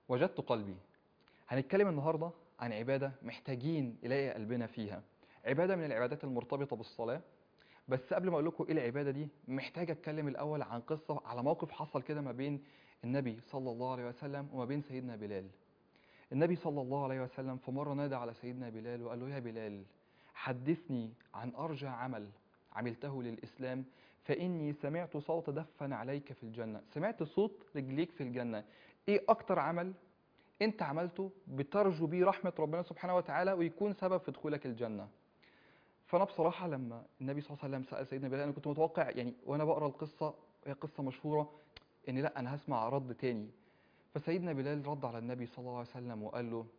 وجدت قلبي هنتكلم النهاردة عن عبادة محتاجين نلاقي قلبنا فيها عبادة من العبادات المرتبطة بالصلاة بس قبل ما اقول لكم ايه العبادة دي محتاج اتكلم الاول عن قصة على موقف حصل كده ما بين النبي صلى الله عليه وسلم وما بين سيدنا بلال النبي صلى الله عليه وسلم في مرة نادى على سيدنا بلال وقال له يا بلال حدثني عن أرجى عمل عملته للإسلام فإني سمعت صوت دفن عليك في الجنة سمعت صوت رجليك في الجنة إيه أكتر عمل أنت عملته بترجو بيه رحمة ربنا سبحانه وتعالى ويكون سبب في دخولك الجنة فأنا بصراحة لما النبي صلى الله عليه وسلم سأل سيدنا بلال أنا كنت متوقع يعني وأنا بقرأ القصة هي قصة مشهورة إن لا أنا هسمع رد تاني فسيدنا بلال رد على النبي صلى الله عليه وسلم وقال له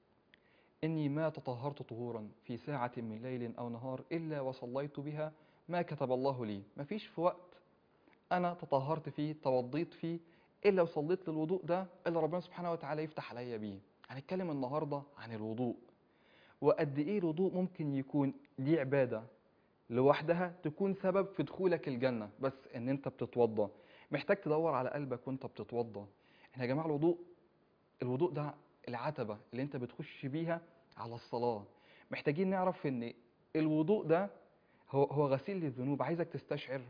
إني ما تطهرت طهورا في ساعة من ليل أو نهار إلا وصليت بها ما كتب الله لي مفيش في وقت أنا تطهرت فيه توضيت فيه إلا وصليت للوضوء ده إلا ربنا سبحانه وتعالى يفتح عليا بيه هنتكلم النهاردة عن الوضوء وقد إيه الوضوء ممكن يكون دي عبادة لوحدها تكون سبب في دخولك الجنة بس إن أنت بتتوضى محتاج تدور على قلبك وأنت بتتوضى احنا يا جماعة الوضوء الوضوء ده العتبة اللي انت بتخش بيها على الصلاة محتاجين نعرف ان الوضوء ده هو هو غسيل للذنوب عايزك تستشعر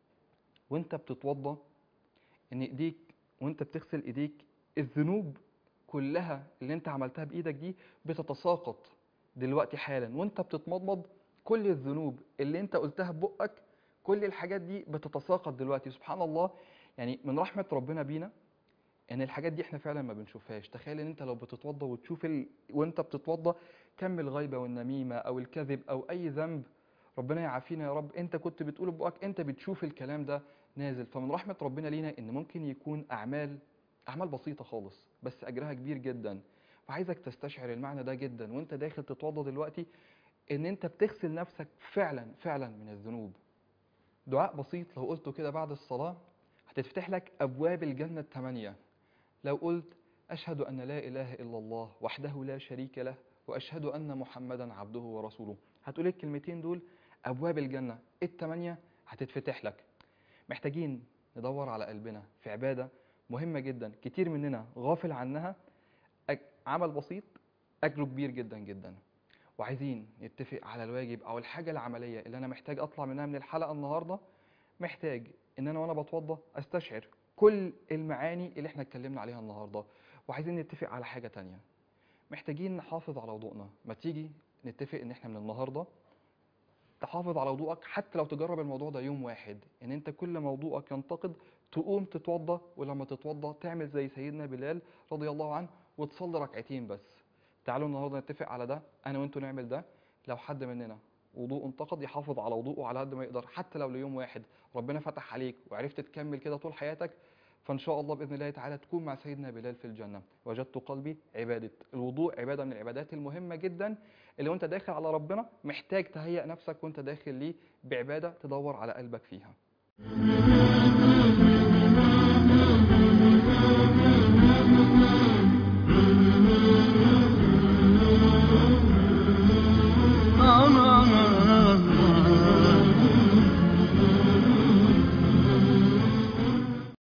وانت بتتوضى ان ايديك وانت بتغسل ايديك الذنوب كلها اللي انت عملتها بايدك دي بتتساقط دلوقتي حالا وانت بتتمضمض كل الذنوب اللي انت قلتها ببقك كل الحاجات دي بتتساقط دلوقتي سبحان الله يعني من رحمة ربنا بينا ان الحاجات دي احنا فعلا ما بنشوفهاش تخيل ان انت لو بتتوضى وتشوف ال... وانت بتتوضى كم الغيبه والنميمه او الكذب او اي ذنب ربنا يعافينا يا رب انت كنت بتقوله بقك انت بتشوف الكلام ده نازل فمن رحمه ربنا لينا ان ممكن يكون اعمال اعمال بسيطه خالص بس اجرها كبير جدا فعايزك تستشعر المعنى ده جدا وانت داخل تتوضى دلوقتي ان انت بتغسل نفسك فعلا فعلا من الذنوب دعاء بسيط لو قلته كده بعد الصلاه هتتفتح لك ابواب الجنه الثمانيه لو قلت أشهد أن لا إله إلا الله وحده لا شريك له وأشهد أن محمدا عبده ورسوله هتقول الكلمتين دول أبواب الجنة التمانية هتتفتح لك محتاجين ندور على قلبنا في عبادة مهمة جدا كتير مننا غافل عنها عمل بسيط أجره كبير جدا جدا وعايزين نتفق على الواجب أو الحاجة العملية اللي أنا محتاج أطلع منها من الحلقة النهاردة محتاج إن أنا وأنا بتوضى أستشعر كل المعاني اللي احنا اتكلمنا عليها النهاردة وعايزين نتفق على حاجة تانية محتاجين نحافظ على وضوءنا ما تيجي نتفق ان احنا من النهاردة تحافظ على وضوءك حتى لو تجرب الموضوع ده يوم واحد ان انت كل موضوعك ينتقد تقوم تتوضى ولما تتوضى تعمل زي سيدنا بلال رضي الله عنه وتصلي ركعتين بس تعالوا النهارده نتفق على ده انا وانتوا نعمل ده لو حد مننا وضوء انتقد يحافظ على وضوءه على قد ما يقدر حتى لو ليوم واحد ربنا فتح عليك وعرفت تكمل كده طول حياتك فان شاء الله باذن الله تعالى تكون مع سيدنا بلال في الجنه وجدت قلبي عباده الوضوء عباده من العبادات المهمه جدا اللي وانت داخل على ربنا محتاج تهيئ نفسك وانت داخل ليه بعباده تدور على قلبك فيها